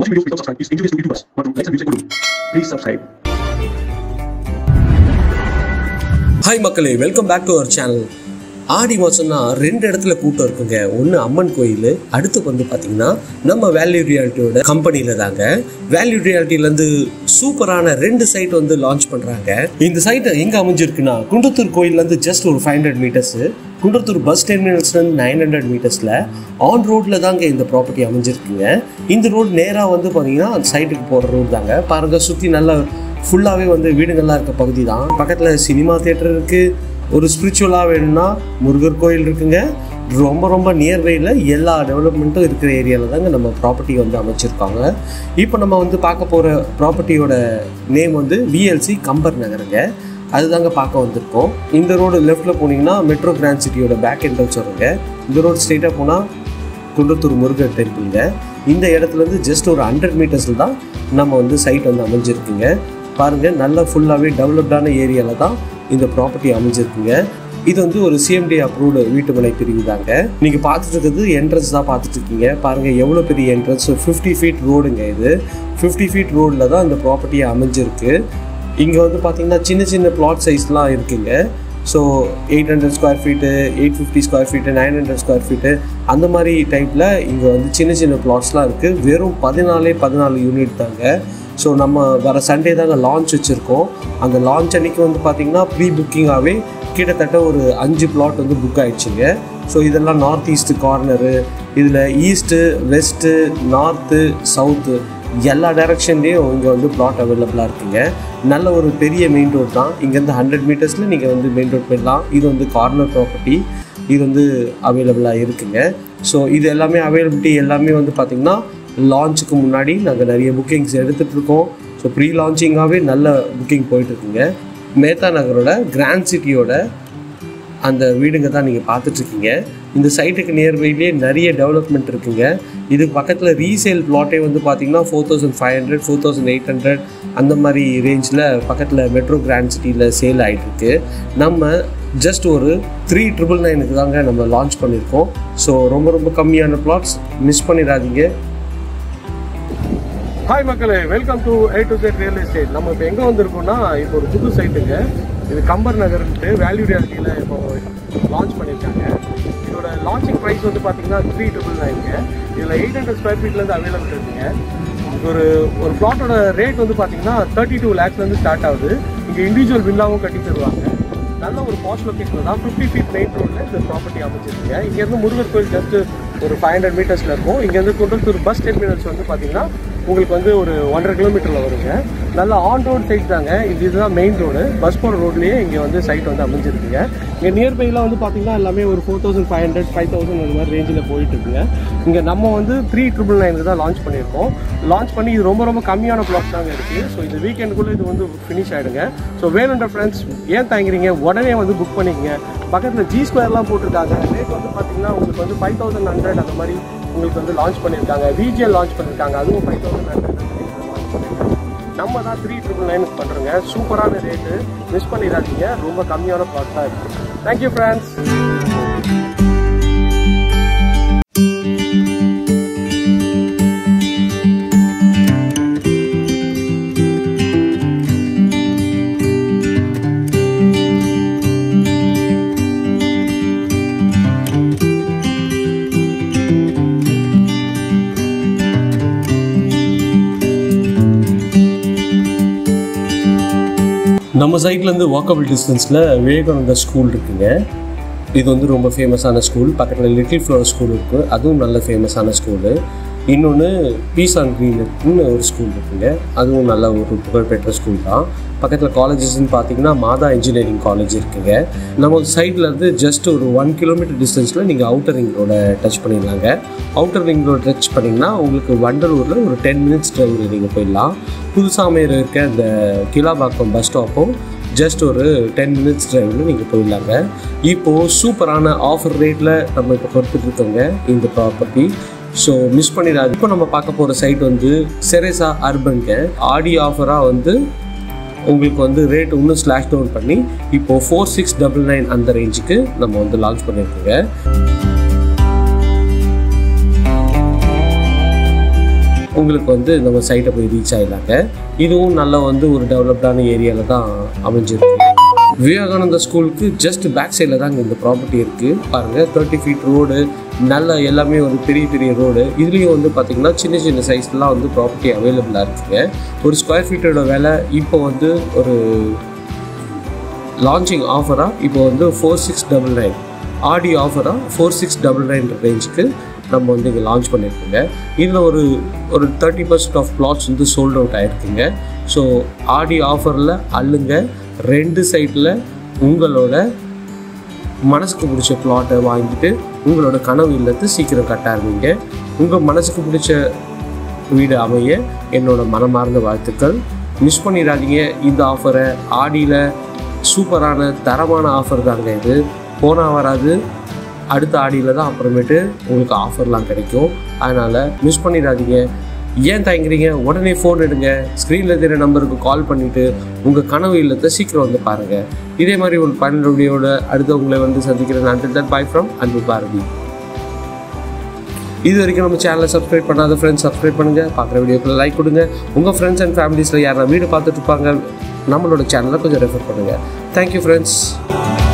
Watching videos without subscribe is injurious to YouTubers மற்றும் likes and views கொடுக்கும் please subscribe hi மக்களே welcome back to our channel Aadi மாதம்னா ரெண்டு இடத்துல கூட்டம் இருக்குங்க ஒன்று அம்மன் கோயில் அடுத்து வந்து பார்த்தீங்கன்னா நம்ம வேல்யூ ரியாலிட்டியோட கம்பெனியில் தாங்க வேல்யூ ரியாலிட்டிலேருந்து சூப்பரான ரெண்டு சைட் வந்து லான்ச் பண்ணுறாங்க இந்த சைட்டு எங்கே அமைஞ்சிருக்குன்னா குண்டத்தூர் கோயிலேருந்து ஜஸ்ட் ஒரு five hundred metres Kundrathur bus டெர்மினல்ஸ்லேருந்து நைன் ஹண்ட்ரட் மீட்டர்ஸில் ஆன் ரோட்டில் தாங்க இந்த ப்ராப்பர்ட்டி அமைஞ்சிருக்குங்க இந்த ரோடு நேராக வந்து பார்த்தீங்கன்னா அந்த சைட்டுக்கு போகிற ரோடு தாங்க பாருங்கள் சுற்றி நல்லா ஃபுல்லாகவே வந்து வீடுகள்லாம் இருக்க பகுதி தான் பக்கத்தில் சினிமா தியேட்டர் இருக்குது ஒரு ஸ்பிரிச்சுவலாக வேணும்னா முருகர் கோயில் இருக்குங்க ரொம்ப ரொம்ப நியர்பையில் எல்லா டெவலப்மெண்ட்டும் இருக்கிற ஏரியாவில் தாங்க நம்ம ப்ராப்பர்ட்டி வந்து அமைச்சிருக்காங்க இப்போ நம்ம வந்து பார்க்க போகிற ப்ராப்பர்ட்டியோட நேம் வந்து விஎல்சி கம்பர் நகருங்க அதுதாங்க பார்க்க வந்திருக்கோம் இந்த ரோடு லெஃப்ட்டில் போனீங்கன்னா மெட்ரோ கிராண்ட் சிட்டியோட பேக் என்ட்ரன்ஸ் வருங்க இந்த ரோடு ஸ்ட்ரெயிட்டாக போனால் குன்றத்தூர் முருகர் டெம்பிளுங்க இந்த இடத்துலேருந்து ஜஸ்ட் ஒரு ஹண்ட்ரட் மீட்டர்ஸில் தான் நம்ம வந்து சைட் வந்து அமைஞ்சிருக்குங்க பாருங்கள் நல்லா ஃபுல்லாகவே டெவலப்டான ஏரியாவில் தான் இந்த ப்ராப்பர்ட்டி அமைஞ்சிருக்குங்க இது வந்து ஒரு சிஎம்டி அப்ரூவ்டு வீட்டு மனை பிரிவு தாங்க நீங்கள் பார்த்துட்டு இருக்கிறது என்ட்ரன்ஸ் தான் பார்த்துட்டு இருக்கீங்க பாருங்கள் எவ்வளோ பெரிய என்ட்ரன்ஸ் ஃபிஃப்டி ஃபீட் ரோடுங்க இது ஃபிஃப்டி ஃபீட் ரோடில் தான் இந்த ப்ராப்பர்ட்டி அமைஞ்சிருக்கு இங்கே வந்து பார்த்தீங்கன்னா சின்ன சின்ன பிளாட் சைஸ்லாம் இருக்குங்க so eight hundred square feet eight fifty square feet nine hundred square feet அந்த மாதிரி டைப்பில் இங்கே வந்து சின்ன சின்ன பிளாட்ஸ்லாம் இருக்குது வெறும் பதினாலே பதினாலு யூனிட் தாங்க ஸோ நம்ம வர சண்டே தாங்க லான்ச் வச்சுருக்கோம் அந்த லான்ச் அன்னைக்கு வந்து பார்த்திங்கன்னா ப்ரீ புக்கிங்காகவே கிட்டத்தட்ட ஒரு அஞ்சு பிளாட் வந்து புக் ஆயிடுச்சுங்க ஸோ இதெல்லாம் நார்த் ஈஸ்ட் கார்னரு இதில் ஈஸ்ட்டு வெஸ்ட்டு நார்த்து சவுத்து எல்லா டைரக்ஷன்லேயும் இங்கே வந்து பிளாட் அவைலபிளாக இருக்குங்க நல்ல ஒரு பெரிய மெயின் ரோட் தான் இங்கேருந்து ஹண்ட்ரட் மீட்டர்ஸில் நீங்கள் வந்து மெயின் ரோட் போயிடலாம் இது வந்து கார்னர் ப்ராப்பர்ட்டி இது வந்து அவைலபிளாக இருக்குங்க ஸோ இது எல்லாமே அவைலபிலிட்டி எல்லாமே வந்து பார்த்திங்கன்னா லான்ச்சுக்கு முன்னாடி நாங்கள் நிறைய புக்கிங்ஸ் எடுத்துகிட்டு இருக்கோம் ஸோ ப்ரீ லான்ச்சிங்காகவே நல்ல புக்கிங் போயிட்டுருக்குங்க மேத்தா நகரோட கிராண்ட் சிட்டியோட அந்த வீடுங்க தான் நீங்கள் பார்த்துட்ருக்கீங்க இந்த சைட்டுக்கு நியர்பைலேயே நிறைய டெவலப்மெண்ட் இருக்குங்க இதுக்கு பக்கத்தில் ரீசேல் பிளாட்டே வந்து பார்த்தீங்கன்னா four thousand five hundred four thousand eight hundred அந்த மாதிரி ரேஞ்சில் பக்கத்தில் மெட்ரோ கிராண்ட் சிட்டியில் சேல் ஆகிட்டுருக்கு நம்ம ஜஸ்ட் ஒரு த்ரீ ட்ரிபிள் நைனுக்கு தாங்க நம்ம லான்ச் பண்ணியிருக்கோம் ஸோ ரொம்ப ரொம்ப கம்மியான பிளாட்ஸ் மிஸ் பண்ணிடாதீங்க ஹாய் மக்களே welcome to A to Z real estate நம்ம இப்போ எங்கே வந்திருக்கோம்னா இப்போ ஒரு புது சைட்டுங்க இது கம்பர் நகர்ன்ட்டு வேல்யூ ரியாலிட்டியில் இப்போ லான்ச் பண்ணியிருக்காங்க இதோட லான்ச்சிங் ப்ரைஸ் வந்து பார்த்தீங்கன்னா த்ரீ ட்ரிபிள் நைனுங்க இதில் எயிட் ஹண்ட்ரட் ஸ்கொயர் ஃபீட்லேருந்து அவைலபிள் இருக்குங்க ஒரு ஒரு பிளாட்டோட ரேட் வந்து பார்த்தீங்கன்னா தேர்ட்டி டூ லேக்ஸ்லேருந்து ஸ்டார்ட் ஆகுது இங்கே இண்டிவிஜுவல் வில்லாவும் கட்டி தருவாங்க நல்ல ஒரு பாஸ்ட் லொக்கேஷன் தான் ஃபிஃப்டி ஃபீட் மெயின் ரோடில் இந்த ப்ராப்பர்ட்டி அமைச்சிருக்கீங்க இங்கேருந்து முருகர் கோயில் ஜஸ்ட் ஒரு ஃபைவ் ஹண்ட்ரட் மீட்டர்ஸில் இருக்கும் இங்கேருந்து குன்றத்தூர் பஸ் டெர்மினல்ஸ் வந்து பார்த்தீங்கன்னா உங்களுக்கு வந்து ஒரு ஒன்றரை கிலோமீட்டரில் வருங்க நல்ல ஆன் ரோட் சைட் தாங்க இது இதுதான் மெயின் ரோடு பஸ் போகிற ரோட்லேயே இங்கே வந்து சைட் வந்து அமைஞ்சிருக்குங்க இங்கே நியர்பைலாம் வந்து பார்த்தீங்கன்னா எல்லாமே ஒரு four thousand five hundred five thousand அந்த மாதிரி ரேஞ்சில் போயிட்டு இருக்குங்க இங்கே நம்ம வந்து த்ரீ ட்ரிபிள் நைனுக்கு தான் லான்ச் பண்ணியிருக்கோம் லான்ச் பண்ணி இது ரொம்ப ரொம்ப கம்மியான பிளாட் தாங்க இருக்குது ஸோ இந்த வீக்கெண்டுக்குள்ளே இது வந்து ஃபினிஷ் ஆகிடுங்க ஸோ வேணுன்ற ஃப்ரெண்ட்ஸ் ஏன் தாங்கிறீங்க உடனே வந்து புக் பண்ணிக்கங்க பக்கத்தில் ஜி ஸ்கொயர்லாம் போட்டிருக்காங்க ரேட் வந்து பார்த்தீங்கன்னா உங்களுக்கு வந்து ஃபைவ் தௌசண்ட் ஹண்ட்ரட் அந்த மாதிரி உங்களுக்கு வந்து லான்ச் பண்ணியிருக்காங்க விஜிஎல் லான்ச் பண்ணியிருக்காங்க அதுவும் ஃபைவ் தௌசண்ட் ஹண்ட்ரட் லான்ச் பண்ணியிருக்காங்க நம்ம தான் த்ரீ ட்ரிபிள் நைனுக்கு பண்ணுறோங்க சூப்பரான ரேட்டு மிஸ் பண்ணிடாதீங்க ரொம்ப கம்மியான ப்ளாட் தான் இருக்குது தேங்க்யூ ஃப்ரெண்ட்ஸ் நம்ம சைட்லேருந்து வாக்கபிள் டிஸ்டன்ஸில் விவேகானந்தா ஸ்கூல் இருக்குங்க இது வந்து ரொம்ப ஃபேமஸான ஸ்கூல் பக்கத்தில் லிட்டில் ஃப்ளவர் ஸ்கூல் இருக்குது அதுவும் நல்ல ஃபேமஸான ஸ்கூலு இன்னொன்று பீஸ் ஆன் க்ரீனுக்குன்னு ஒரு ஸ்கூல் இருக்குங்க அதுவும் நல்ல ஒரு புகழ்பெற்ற ஸ்கூல் தான் பக்கத்தில் காலேஜஸ்ன்னு பார்த்தீங்கன்னா மாதா இன்ஜினியரிங் காலேஜ் இருக்குங்க நம்ம சைடில் இருந்து ஜஸ்ட் ஒரு ஒன் கிலோமீட்டர் டிஸ்டன்ஸில் நீங்கள் அவுட்டர் ரிங் ரோட டச் பண்ணிடலாங்க அவுட்டர் ரிங் ரோடு டச் பண்ணிங்கன்னா உங்களுக்கு வண்டலூரில் ஒரு டென் மினிட்ஸ் ட்ரைவில் நீங்கள் போயிடலாம் புதுசாமையில் இருக்க இந்த கிலாபாக்கம் பஸ் ஸ்டாப்பும் ஜஸ்ட் ஒரு டென் மினிட்ஸ் ட்ரைவில் நீங்கள் போயிடலாங்க இப்போது சூப்பரான ஆஃபர் ரேட்டில் நம்ம இப்போ கொடுத்துட்ருக்கோங்க இந்த ப்ராப்பர்ட்டி ஸோ மிஸ் பண்ணிடாது இப்போ நம்ம பார்க்க போகிற சைட் வந்து செரேசா அர்பன்க ஆடி ஆஃபராக வந்து உங்களுக்கு வந்து ரேட் இன்னும் ஸ்லாஷ் டவுன் பண்ணி இப்போது ஃபோர் சிக்ஸ் டபுள் நைன் அந்த ரேஞ்சுக்கு நம்ம வந்து லான்ச் பண்ணியிருக்கோங்க உங்களுக்கு வந்து நம்ம சைட்டை போய் ரீச் ஆகிடலாங்க இதுவும் நல்ல வந்து ஒரு டெவலப்டான ஏரியாவில் தான் அமைஞ்சிருக்கு விவேகானந்தா ஸ்கூலுக்கு ஜஸ்ட் பேக் சைடில் தாங்க இந்த ப்ராப்பர்ட்டி இருக்குது பாருங்கள் தேர்ட்டி ஃபீட் ரோடு நல்ல எல்லாமே ஒரு பெரிய பெரிய ரோடு இதுலேயும் வந்து பார்த்திங்கன்னா சின்ன சின்ன சைஸ்லாம் வந்து ப்ராப்பர்ட்டி அவைலபிளாக இருக்குங்க ஒரு ஸ்கொயர் ஃபீட்டோட விலை இப்போ வந்து ஒரு லான்ச்சிங் ஆஃபராக இப்போ வந்து four six double nine Aadi ஆஃபராக ஃபோர் சிக்ஸ் டபுள் நைன் ரேஞ்சுக்கு நம்ம வந்து இங்கே லான்ச் பண்ணியிருக்கோங்க இதில் ஒரு ஒரு தேர்ட்டி பர்சன்ட் ஆஃப் பிளாட்ஸ் வந்து சோல்ட் அவுட் ஆகிருக்குங்க ஸோ ஆடி ஆஃபரில் அள்ளுங்க ரெண்டு சைட்டில் உங்களோட மனசுக்கு பிடிச்ச பிளாட்டை வாங்கிட்டு உங்களோட கனவு இல்லத்தை சீக்கிரம் கட்ட ஆரம்பிங்க உங்கள் மனசுக்கு பிடிச்ச வீடு அமைய என்னோட மனமார்ந்த வாழ்த்துக்கள் மிஸ் பண்ணிடாதீங்க இந்த ஆஃபரை ஆடியில் சூப்பரான தரமான ஆஃபர் தாங்க இது போனால் வராது அடுத்த ஆடியில் தான் அப்புறமேட்டு உங்களுக்கு ஆஃபர்லாம் கிடைக்கும் அதனால் மிஸ் பண்ணிடாதீங்க ஏன் தயங்குறீங்க உடனே ஃபோன் எடுங்க ஸ்க்ரீனில் தெரிய நம்பருக்கு கால் பண்ணிவிட்டு உங்கள் கனவு இல்லத்தை சீக்கிரம் வந்து பாருங்கள் இதே மாதிரி ஒரு பயனுள்ள வீடியோட அடுத்து உங்களை வந்து சந்திக்கிறேன் அண்டில் தட் பை ஃப்ரம் அன்பு பாரதி இது வரைக்கும் நம்ம சேனலை சப்ஸ்கிரைப் பண்ணாத ஃப்ரெண்ட்ஸ் சப்ஸ்கிரைப் பண்ணுங்கள் பார்க்குற வீடியோக்குள்ள லைக் கொடுங்க உங்கள் ஃப்ரெண்ட்ஸ் அண்ட் ஃபேமிலிஸில் யாரா வீடு பார்த்துட்டு இருப்பாங்க நம்மளோட சேனலை கொஞ்சம் ரெஃபர் பண்ணுங்கள் தேங்க்யூ ஃப்ரெண்ட்ஸ்